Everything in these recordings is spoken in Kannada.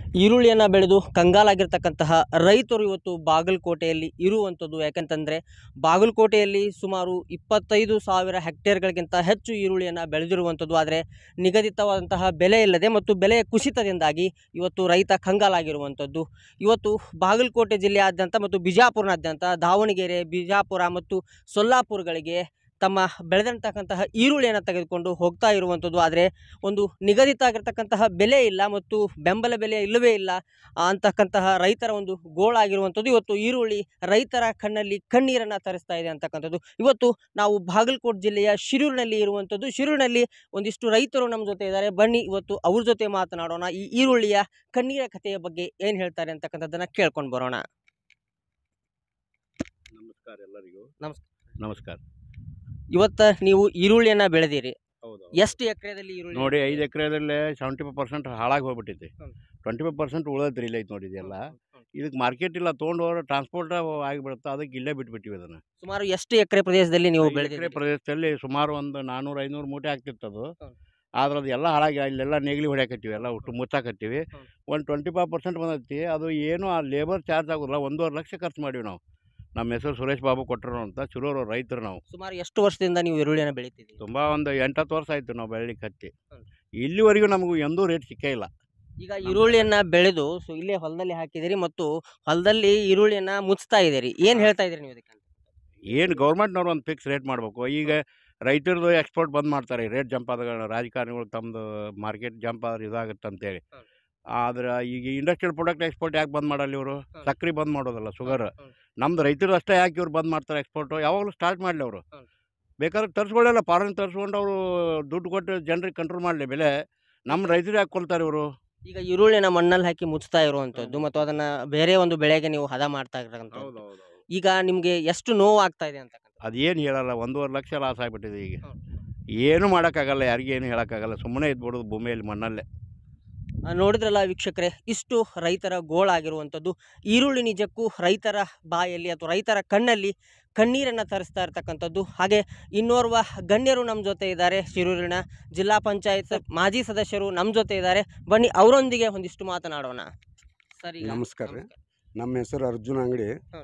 ಈರುಳ್ಳಿಯನ್ನು ಬೆಳೆದು ಕಂಗಾಲಾಗಿರ್ತಕ್ಕಂತಹ ರೈತರು ಇವತ್ತು ಬಾಗಲಕೋಟೆಯಲ್ಲಿ ಇರುವಂಥದ್ದು ಯಾಕಂತಂದರೆ ಬಾಗಲಕೋಟೆಯಲ್ಲಿ ಸುಮಾರು ಇಪ್ಪತ್ತೈದು ಸಾವಿರ ಹೆಕ್ಟೇರ್ಗಳಿಗಿಂತ ಹೆಚ್ಚು ಈರುಳ್ಳಿಯನ್ನು ಬೆಳೆದಿರುವಂಥದ್ದು ಆದರೆ ನಿಗದಿತವಾದಂತಹ ಬೆಲೆ ಇಲ್ಲದೆ ಮತ್ತು ಬೆಲೆಯ ಕುಸಿತದಿಂದಾಗಿ ಇವತ್ತು ರೈತ ಕಂಗಾಲಾಗಿರುವಂಥದ್ದು ಇವತ್ತು ಬಾಗಲಕೋಟೆ ಜಿಲ್ಲೆಯಾದ್ಯಂತ ಮತ್ತು ಬಿಜಾಪುರನಾದ್ಯಂತ ದಾವಣಗೆರೆ ಬಿಜಾಪುರ ಮತ್ತು ಸೊಲ್ಲಾಪುರಗಳಿಗೆ ತಮ್ಮ ಬೆಳೆದಂತಕ್ಕಂತಹ ಈರುಳ್ಳಿಯನ್ನು ತೆಗೆದುಕೊಂಡು ಹೋಗ್ತಾ ಇರುವಂಥದ್ದು ಆದರೆ ಒಂದು ನಿಗದಿತ ಆಗಿರ್ತಕ್ಕಂತಹ ಬೆಲೆ ಇಲ್ಲ ಮತ್ತು ಬೆಂಬಲ ಬೆಲೆ ಇಲ್ಲವೇ ಇಲ್ಲ ಅಂತಕ್ಕಂತಹ ರೈತರ ಒಂದು ಗೋಳಾಗಿರುವಂಥದ್ದು ಇವತ್ತು ಈರುಳ್ಳಿ ರೈತರ ಕಣ್ಣಲ್ಲಿ ಕಣ್ಣೀರನ್ನು ತರಿಸ್ತಾ ಇದೆ ಅಂತಕ್ಕಂಥದ್ದು ಇವತ್ತು ನಾವು ಬಾಗಲಕೋಟೆ ಜಿಲ್ಲೆಯ ಶಿರೂರಿನಲ್ಲಿ ಇರುವಂಥದ್ದು ಶಿರೂರಿನಲ್ಲಿ ಒಂದಿಷ್ಟು ರೈತರು ನಮ್ಮ ಜೊತೆ ಇದ್ದಾರೆ ಬನ್ನಿ ಇವತ್ತು ಅವ್ರ ಜೊತೆ ಮಾತನಾಡೋಣ ಈ ಈರುಳ್ಳಿಯ ಕಣ್ಣೀರ ಕಥೆಯ ಬಗ್ಗೆ ಏನು ಹೇಳ್ತಾರೆ ಅಂತಕ್ಕಂಥದ್ದನ್ನು ಕೇಳ್ಕೊಂಡು ಬರೋಣ ನಮಸ್ಕಾರ ಎಲ್ಲರಿಗೂ ನಮಸ್ಕಾರ. ನಮಸ್ಕಾರ ಇವತ್ತು ನೀವು ಈರುಳ್ಳಿಯನ್ನು ಬೆಳೆದಿರಿ ಹೌದು ಎಷ್ಟು ಎಕರೆದಲ್ಲಿ ಈರುಳ್ಳಿ ನೋಡಿ ಐದು ಎಕರೆದಲ್ಲೇ ಸೆವೆಂಟಿ ಫೈವ್ ಪರ್ಸೆಂಟ್ ಹಾಳಾಗಿ ಹೋಗ್ಬಿಟ್ಟೈತಿ ಹ್ಮ್. ಟ್ವೆಂಟಿ ಫೈವ್ ಪರ್ಸೆಂಟ್ ಉಳಿದೈತ್ರಿ ಇಲ್ಲ ಐತೆ ನೋಡಿ ಇದೆಲ್ಲ ಇದಕ್ಕೆ ಮಾರ್ಕೆಟ್ ಇಲ್ಲ ತೊಗೊಂಡು ಹೋದ್ರೆ ಟ್ರಾನ್ಸ್ಪೋರ್ಟ್ ಆಗಿಬಿಡುತ್ತೆ ಅದಕ್ಕೆ ಇಲ್ಲೇ ಬಿಟ್ಬಿಟ್ಟಿವಿ ಅದನ್ನು ಸುಮಾರು ಎಷ್ಟು ಎಕರೆ ಪ್ರದೇಶದಲ್ಲಿ ನೀವು ಐದು ಎಕರೆ ಬೆಳೆದಿರಿ ಪ್ರದೇಶದಲ್ಲಿ ಸುಮಾರು ಒಂದು ನಾನ್ನೂರು ಐನೂರು ಮೂಟೆ ಆಗ್ತಿತ್ತು ಅದು ಹ್ಮ್. ಆದ್ರೆ ಅದು ಎಲ್ಲ ಹಾಳಾಗಿ ಇಲ್ಲೆಲ್ಲ ನೇಗಿಲಿ ಹೊಡ್ಯಾಕತ್ತೀವಿ ಎಲ್ಲ ಒಟ್ಟು ಮುಚ್ಚಾಕತ್ತೀವಿ ಹ್ಮ್. ಒಂದು ಟ್ವೆಂಟಿ ಫೈವ್ ಪರ್ಸೆಂಟ್ ಬಂದೈತಿ ಅದು ಏನು ಆ ಲೇಬರ್ ಚಾರ್ಜ್ ಆಗೋದಿಲ್ಲ ಒಂದೂವರೆ ಲಕ್ಷ ಖರ್ಚು ಮಾಡೀವಿ ನಾವು ನಮ್ಮ ಹೆಸರು ಸುರೇಶ್ ಬಾಬು ಕೊಟ್ಟರು ಅಂತ ಚುರೂರು ರೈತರು ನಾವು ಸುಮಾರು ಎಷ್ಟು ವರ್ಷದಿಂದ ನೀವು ಈರುಳ್ಳಿಯನ್ನು ಬೆಳಿತಿದ್ದೀರಿ ತುಂಬ ಒಂದು ಎಂಟತ್ತು ವರ್ಷ ಆಯಿತು ನಾವು ಬೆಳ್ಳಿಕ್ಕೆ ಹತ್ತಿ ಹ್ಮ್. ಇಲ್ಲಿವರೆಗೂ ನಮಗೂ ಎಂದೂ ರೇಟ್ ಸಿಕ್ಕೇ ಇಲ್ಲ ಈಗ ಈರುಳ್ಳಿಯನ್ನ ಬೆಳೆದು ಸೊ ಇಲ್ಲೇ ಹೊಲದಲ್ಲಿ ಹಾಕಿದಿರಿ ಮತ್ತು ಹೊಲದಲ್ಲಿ ಈರುಳ್ಳಿಯನ್ನ ಮುಚ್ತಾ ಇದ್ದೀರಿ ಏನ್ ಹೇಳ್ತಾ ಇದ್ದೀರಿ ನೀವು ಇದಕ್ಕೆ ಏನು ಗೌರ್ಮೆಂಟ್ನವ್ರು ಒಂದು ಫಿಕ್ಸ್ ರೇಟ್ ಮಾಡಬೇಕು ಈಗ ರೈತರದು ಎಕ್ಸ್ಪೋರ್ಟ್ ಬಂದ್ ಮಾಡ್ತಾರೆ ರೇಟ್ ಜಂಪ್ ಆದಾಗ ರಾಜಕಾರಣಿಗಳು ತಮ್ಮದು ಮಾರ್ಕೆಟ್ ಜಂಪ್ ಆದ್ರೆ ಇದಾಗುತ್ತೆ ಅಂತೇಳಿ ಹ್ಮ್. ಆದ್ರೆ ಈಗ ಇಂಡಸ್ಟ್ರಿಯಲ್ ಪ್ರಾಡಕ್ಟ್ ಎಕ್ಸ್ಪೋರ್ಟ್ ಯಾಕೆ ಬಂದ್ ಮಾಡಲ್ಲ ಇವರು ಹ್ಮ್. ಸಕ್ರೆ ಬಂದ್ ಮಾಡೋದಲ್ಲ ಶುಗರ್ ಹ್ಮ್. ನಮ್ದು ರೈತರು ಅಷ್ಟೇ ಯಾಕೆ ಇವ್ರು ಬಂದ್ ಮಾಡ್ತಾರೆ ಎಕ್ಸ್ಪೋರ್ಟು ಯಾವಾಗಲೂ ಸ್ಟಾರ್ಟ್ ಮಾಡಲಿ ಅವರು ಹ್ಮ್. ಬೇಕಾದ್ರೆ ತರಿಸ್ಕೊಳ್ಳಲ್ಲ ಫಾರಿನ್ ತರಿಸ್ಕೊಂಡು ಅವರು ದುಡ್ಡು ಕೊಟ್ಟು ಜನರಿಗೆ ಕಂಟ್ರೋಲ್ ಮಾಡಲಿ ಬೆಲೆ ನಮ್ಮ ರೈತರು ಯಾಕೆ ಕೊಲ್ತಾರೆ ಇವರು ಈಗ ಈರುಳ್ಳಿನ ಮಣ್ಣಲ್ಲಿ ಹಾಕಿ ಮುಚ್ತಾ ಇರುವಂತದ್ದು ಮತ್ತು ಅದನ್ನ ಬೇರೆ ಒಂದು ಬೆಳೆಗೆ ನೀವು ಹದ ಮಾಡ್ತಾ ಇರ್ತಕ್ಕಂಥದ್ದು ಈಗ ನಿಮ್ಗೆ ಎಷ್ಟು ನೋವು ಆಗ್ತಾ ಇದೆ ಅಂತ ಅದೇನು ಹೇಳಲ್ಲ ಒಂದೂವರೆ ಲಕ್ಷ ಲಾಸ್ ಆಗಿಬಿಟ್ಟಿದೆ ಈಗ ಹ್ಮ್. ಏನು ಮಾಡೋಕ್ಕಾಗಲ್ಲ ಯಾರಿಗೇನು ಹೇಳೋಕ್ಕಾಗಲ್ಲ ಸುಮ್ಮನೆ ಇದ್ಬಿಡೋದು ಭೂಮಿಯಲ್ಲಿ ಮಣ್ಣಲ್ಲೇ ನೋಡಿದ್ರಲ್ಲ ವೀಕ್ಷಕರೇ ಇಷ್ಟು ರೈತರ ಗೋಳಾಗಿರುವಂಥದ್ದು ಈರುಳ್ಳಿ ನಿಜಕ್ಕೂ ರೈತರ ಬಾಯಲ್ಲಿ ಅಥವಾ ರೈತರ ಕಣ್ಣಲ್ಲಿ ಕಣ್ಣೀರನ್ನು ತರಿಸ್ತಾ ಇರ್ತಕ್ಕಂಥದ್ದು ಹಾಗೆ ಇನ್ನೋರ್ವ ಗಣ್ಯರು ನಮ್ಮ ಜೊತೆ ಇದ್ದಾರೆ ಶಿರೂರಿನ ಜಿಲ್ಲಾ ಪಂಚಾಯತ್ ಮಾಜಿ ಸದಸ್ಯರು ನಮ್ಮ ಜೊತೆ ಇದ್ದಾರೆ ಬನ್ನಿ ಅವರೊಂದಿಗೆ ಒಂದಿಷ್ಟು ಮಾತನಾಡೋಣ ಸರಿ ನಮಸ್ಕಾರ ರೀ ನಮ್ಮ ಹೆಸರು ಅರ್ಜುನ್ ಅಂಗಡಿ ಹ್ಞೂ.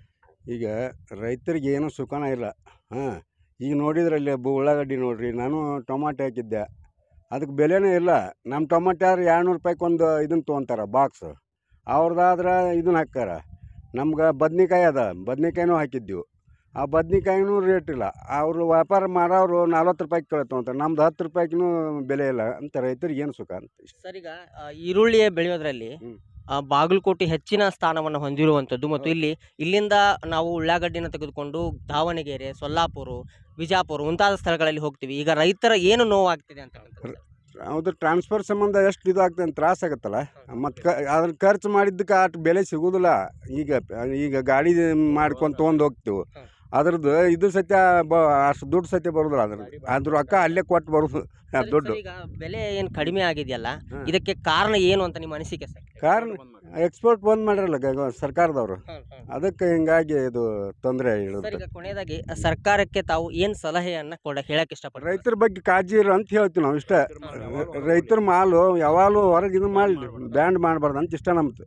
ಈಗ ರೈತರಿಗೆ ಏನೂ ಸುಖನ ಇಲ್ಲ ಹಾಂ ಈಗ ನೋಡಿದ್ರೆ ಅಲ್ಲಿ ಬು ಉಳ್ಳಾಗಡ್ಡಿ ನೋಡ್ರಿ ನಾನು ಟೊಮಾಟೊ ಹಾಕಿದ್ದೆ ಅದಕ್ಕೆ ಬೆಲೆನೇ ಇಲ್ಲ ನಮ್ಮ ಟೊಮಾಟೊ ಆದ್ರೆ ಎರಡುನೂರು ರೂಪಾಯ್ಗೆ ಒಂದು ಇದನ್ನು ತೊಗೊಂತಾರೆ ಬಾಕ್ಸ್ ಅವ್ರದ್ದಾದ್ರೆ ಇದನ್ನ ಹಾಕ್ತಾರ ನಮ್ಗೆ ಬದ್ನಿಕಾಯಿ ಅದ ಬದ್ನಿಕಾಯಿನೂ ಹಾಕಿದ್ದೀವಿ ಆ ಬದ್ನಿಕಾಯಿನೂ ರೇಟ್ ಇಲ್ಲ ಅವರು ವ್ಯಾಪಾರ ಮಾಡೋರು ನಲ್ವತ್ತು ರೂಪಾಯಿಗೆ ತೊಳೆ ತೊಗೊಂತಾರೆ ನಮ್ದು ಹತ್ತು ರೂಪಾಯಿಗೂ ಬೆಲೆ ಇಲ್ಲ ಅಂತ ರೈತರಿಗೆ ಏನು ಸುಖ ಅಂತ ಸರ್ ಈಗ ಆ, ಈರುಳ್ಳಿ ಬೆಳೆಯೋದ್ರಲ್ಲಿ ಹ್ಮ್. ಆ, ಬಾಗಲಕೋಟೆ ಹೆಚ್ಚಿನ ಸ್ಥಾನವನ್ನು ಹೊಂದಿರುವಂಥದ್ದು ಮತ್ತು ಇಲ್ಲಿ ಇಲ್ಲಿಂದ ನಾವು ಉಳ್ಳಾಗಡ್ಡಿನ ತೆಗೆದುಕೊಂಡು ದಾವಣಗೆರೆ ಸೊಲ್ಲಾಪುರ ಬಿಜಾಪುರ ಮುಂತಾದ ಸ್ಥಳಗಳಲ್ಲಿ ಹೋಗ್ತೀವಿ ಈಗ ರೈತರ ಏನು ನೋವಾಗ್ತಿದೆ ಅಂತ ಹೌದು ಟ್ರಾನ್ಸ್ಫರ್ ಸಂಬಂಧ ಎಷ್ಟು ಇದು ಆಗ್ತದೆ ಅಂತ ತ್ರಾಸ ಆಗುತ್ತಲ್ಲ ಮತ್ತು ಕ ಅದ್ರ ಖರ್ಚು ಮಾಡಿದ್ದಕ್ಕೆ ಅಷ್ಟು ಬೆಲೆ ಸಿಗೋದಿಲ್ಲ ಈಗ ಈಗ ಗಾಡಿ ಮಾಡ್ಕೊಂಡು ತೊಗೊಂಡು ಹೋಗ್ತೀವಿ ಹ್ಮ್. ಅದ್ರದ್ದು ಇದು ಸತ್ಯ ಬ ಅಷ್ಟು ದುಡ್ಡು ಸತ್ಯ ಬರೋದಿಲ್ಲ ಅದ್ರದ್ದು ಅದ್ರ ರೊಕ್ಕ ಅಲ್ಲೇ ಕೊಟ್ಟು ಬರೋದು ಆ ದುಡ್ಡು ಈಗ ಬೆಲೆ ಏನು ಕಡಿಮೆ ಆಗಿದೆಯಲ್ಲ ಹ್ಮ್. ಇದಕ್ಕೆ ಕಾರಣ ಏನು ಅಂತ ನಿಮ್ಮ ಅನಿಸಿಕೆ ಸರ್ ಕಾರಣ ಎಕ್ಸ್ಪೋರ್ಟ್ ಬಂದ್ ಮಾಡಿರಲ್ಲ ಗ- ಸರ್ಕಾರದವರು ಅದಕ್ಕೆ ಹಿಂಗಾಗಿ ಇದು ತೊಂದರೆ ಸರ್ ಇರುತ್ತೆ ಈಗ ಕೊನೆಯದಾಗಿ ಆ, ಸರ್ಕಾರಕ್ಕೆ ತಾವು ಏನು ಸಲಹೆಯನ್ನ ಕೊಡ ಹೇಳಕ್ ಇಷ್ಟಪಡ್ತೀವಿ ರೈತರ ಬಗ್ಗೆ ಕಾಳಜಿ ಇರು ಅಂತ ಹೇಳ್ತೀವಿ ನಾವು ಇಷ್ಟ ರೈತರ ಮಾಲು ಯಾವಾಗಲೂ ಹೊರಗೆ ಇದು ಮಾಡಿ ಬ್ಯಾಂಡ್ ಮಾಡಬಾರ್ದು ಅಂತ ಇಷ್ಟ ನಮ್ದು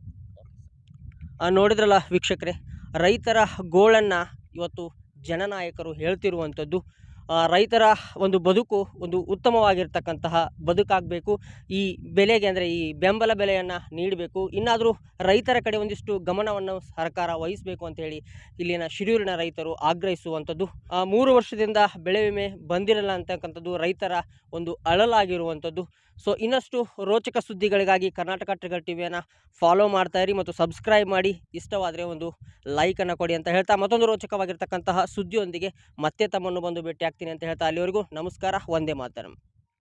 ನೋಡಿದ್ರಲ್ಲ ವೀಕ್ಷಕರೇ ರೈತರ ಗೋಳನ್ನು ಇವತ್ತು ಜನನಾಯಕರು ಹೇಳ್ತಿರುವಂಥದ್ದು ಆ, ರೈತರ ಒಂದು ಬದುಕು ಒಂದು ಉತ್ತಮವಾಗಿರ್ತಕ್ಕಂತಹ ಬದುಕಾಗಬೇಕು ಈ ಬೆಲೆಗೆ ಅಂದರೆ ಈ ಬೆಂಬಲ ಬೆಲೆಯನ್ನು ನೀಡಬೇಕು ಇನ್ನಾದರೂ ರೈತರ ಕಡೆ ಒಂದಿಷ್ಟು ಗಮನವನ್ನು ಸರ್ಕಾರ ವಹಿಸಬೇಕು ಅಂತ ಹೇಳಿ ಇಲ್ಲಿನ ಶಿರೂರಿನ ರೈತರು ಆಗ್ರಹಿಸುವಂಥದ್ದು ಆ, ಮೂರು ವರ್ಷದಿಂದ ಬೆಳೆ ವಿಮೆ ಬಂದಿರಲ್ಲ ಅಂತಕ್ಕಂಥದ್ದು ರೈತರ ಒಂದು ಅಳಲಾಗಿರುವಂಥದ್ದು ಸೊ ಇನ್ನಷ್ಟು ರೋಚಕ ಸುದ್ದಿಗಳಿಗಾಗಿ ಕರ್ನಾಟಕ ಟ್ರಿಗರ್ ಟಿವಿಯನ್ನು ಫಾಲೋ ಮಾಡ್ತಾ ಇರಿ ಮತ್ತು ಸಬ್ಸ್ಕ್ರೈಬ್ ಮಾಡಿ ಇಷ್ಟವಾದರೆ ಒಂದು ಲೈಕನ್ನು ಕೊಡಿ ಅಂತ ಹೇಳ್ತಾ ಮತ್ತೊಂದು ರೋಚಕವಾಗಿರ್ತಕ್ಕಂತಹ ಸುದ್ದಿಯೊಂದಿಗೆ ಮತ್ತೆ ತಮ್ಮನ್ನು ಬಂದು ಭೇಟಿ ಆಗ್ತೀನಿ ಅಂತ ಹೇಳ್ತಾ ಅಲ್ಲಿವರೆಗೂ ನಮಸ್ಕಾರ ಒಂದೇ ಮಾತರಂ